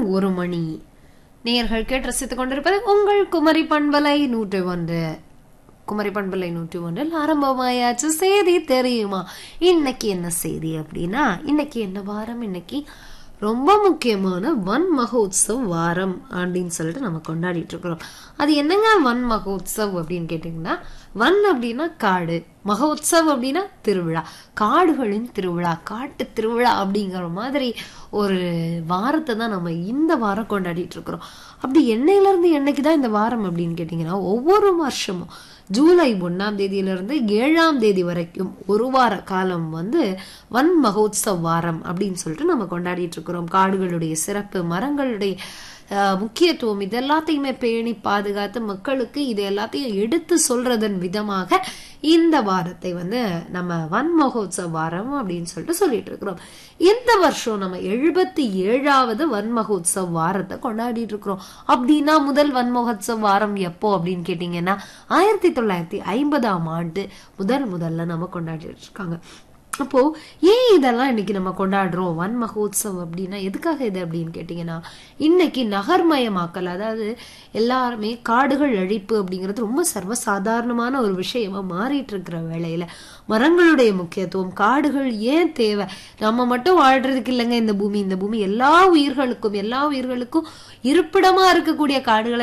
ஒரு மணி நேயர்கள் கேட்டு ரசித்துக் கொண்டிருப்பது உங்கள் குமரி பண்பலை நூற்றி ஒன்று குமரி பண்பலை நூற்றி ஒன்றில் ஆரம்பமாயாச்சு செய்தி தெரியுமா இன்னைக்கு என்ன செய்தி அப்படின்னா இன்னைக்கு என்ன வாரம் இன்னைக்கு ரொம்ப முக்கியமான வன் மகோத்சவ் வாரம் அப்படின்னு சொல்லிட்டு நம்ம கொண்டாடிட்டு இருக்கிறோம் அது என்னங்க வன் மகோத்சவ் அப்படின்னு கேட்டிங்கன்னா வன் அப்படின்னா காடு மகோத்சவ் அப்படின்னா திருவிழா காடுகளின் திருவிழா காட்டு திருவிழா அப்படிங்கிற மாதிரி ஒரு வாரத்தை தான் நம்ம இந்த வாரம் கொண்டாடிட்டு இருக்கிறோம் அப்படி என்னையில இருந்து என்னைக்கு தான் இந்த வாரம் அப்படின்னு கேட்டிங்கன்னா ஒவ்வொரு வருஷமும் ஜூலை ஒன்னாம் தேதியிலிருந்து ஏழாம் தேதி வரைக்கும் ஒரு வார காலம் வந்து வன் மகோத்சவ் வாரம் அப்படின்னு சொல்லிட்டு நம்ம கொண்டாடிட்டு இருக்கிறோம் காடுகளுடைய சிறப்பு மரங்களுடைய அஹ், முக்கியத்துவம் இது எல்லாத்தையுமே பேணி பாதுகாத்து மக்களுக்கு இது எல்லாத்தையும் எடுத்து சொல்றதன் விதமாக இந்த வாரத்தை வந்து நம்ம வன் மகோத்சவ் வாரம் அப்படின்னு சொல்லிட்டு சொல்லிட்டு இருக்கிறோம் இந்த வருஷம் நம்ம எழுபத்தி ஏழாவது வன் மகோத்சவ் வாரத்தை கொண்டாடிட்டு இருக்கிறோம் அப்படின்னா முதல் வன் மகோத்சவ் வாரம் எப்போ அப்படின்னு கேட்டீங்கன்னா ஆயிரத்தி தொள்ளாயிரத்தி ஐம்பதாம் ஆண்டு முதல் முதல்ல நம்ம கொண்டாடிட்டு இருக்காங்க அப்போ ஏன் இதெல்லாம் இன்னைக்கு நம்ம கொண்டாடுறோம் வன் மகோத்சவ் அப்படின்னா எதுக்காக இது அப்படின்னு கேட்டிங்கன்னா இன்னைக்கு நகர்மயமாக்கல் அதாவது எல்லாருமே காடுகள் அழிப்பு அப்படிங்கிறது ரொம்ப சர்வசாதாரணமான ஒரு விஷயமா மாறிட்டு இருக்கிற வேளையில மரங்களுடைய முக்கியத்துவம் காடுகள் ஏன் தேவை நம்ம மட்டும் வாழ்றதுக்கு இல்லைங்க இந்த பூமி இந்த பூமி எல்லா உயிர்களுக்கும் எல்லா உயிர்களுக்கும் இருப்பிடமா இருக்கக்கூடிய காடுகளை